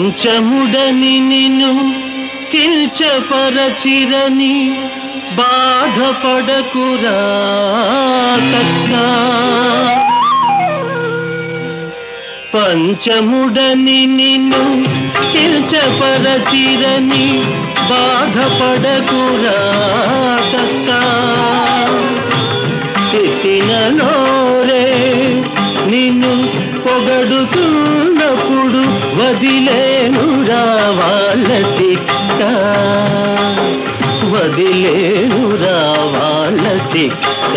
పంచముడని నిన్ను కిల్చపరచిరని బాధపడకురా కక్కా పంచముడని నిన్ను కిల్చపరచిరని బాధపడకురా కక్కా తిట్టిన నోరే నిన్ను పొగడుతున్నప్పుడు వదిలేనురా వాళ్ళ తిక్క వదిలేనురా వాళ్ళ తిక్క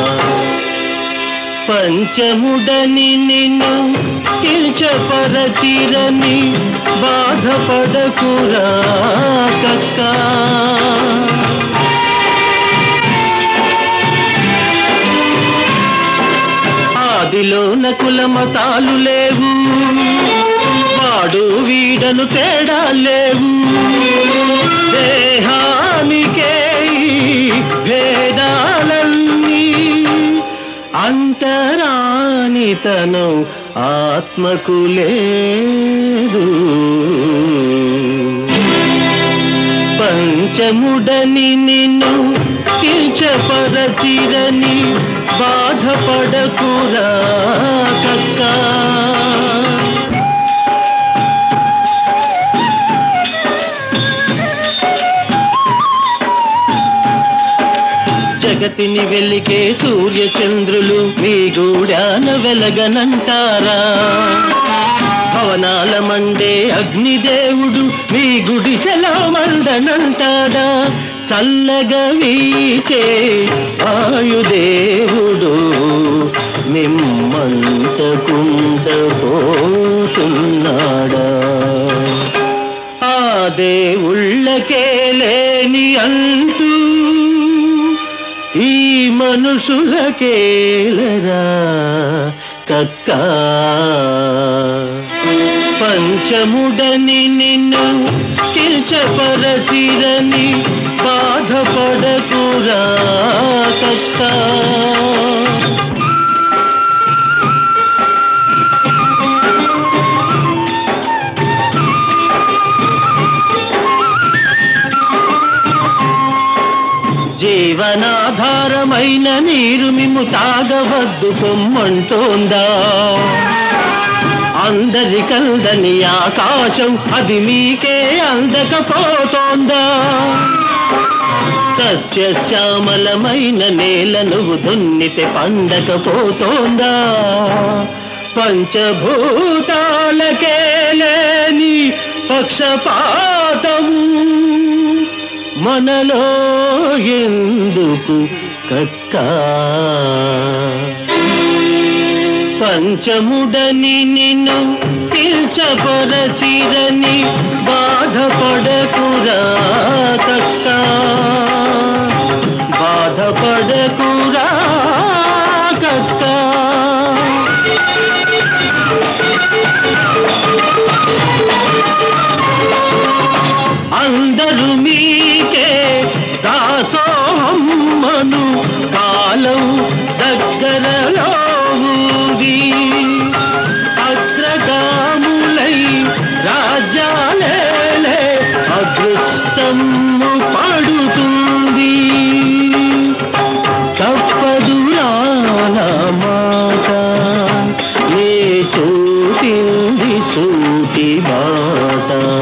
పంచముడని నిన్ను కిల్చపరచిరని బాధపడకురా కక్కా ఆదిలోన కుల మతాలు లేవు వాడు వీడను తేడా లేవు దేహానికే ఈ భేదాలన్నీ అంతరానితనం ఆత్మకు లేదు పంచముడని నిన్ను కిల్చపరచిరని బాధపడకురా కక్కా జగతిని వెలికే సూర్య చంద్రులు మీ గూడాన వెలగనంటారా భవనాల మండే అగ్నిదేవుడు మీ గుడిసెలో మండనంటాడా చల్లగా వీచే వాయుదేవుడు మిమ్మంటకుండ పోతున్నాడా ఆ దేవుళ్ళకే లేని అంటూ ఈ మనుషులకేలరా కక్కా పంచముడని నిన్ను కిల్చపరచిరని బాధపడకురా కక్కా జీవనాధారమైన నీరు మిమ్ము తాగవద్దు పొమ్మంటోందా అందరికందని ఆకాశం అది మీకే అందకపోతోందా సస్యశ్యామలమైన నేల నువ్వు దున్నితే పండకపోతోందా పంచభూతాలకే లేని పక్షపాతము మనలో ఎందుకు కక్కా పంచముడని నిన్ను పిల్చపరచిరని బాధపడకురా కక్కా బాధపడకురా కక్కా అందరూ మీకే దాసోహమ్మను కాలం దగ్గరలో ఊగి అగ్రగాములై రాజ్యాలేలే అదృష్టము పడుతుంది తప్పదు నా మాట నే చూపింది సూటి బాట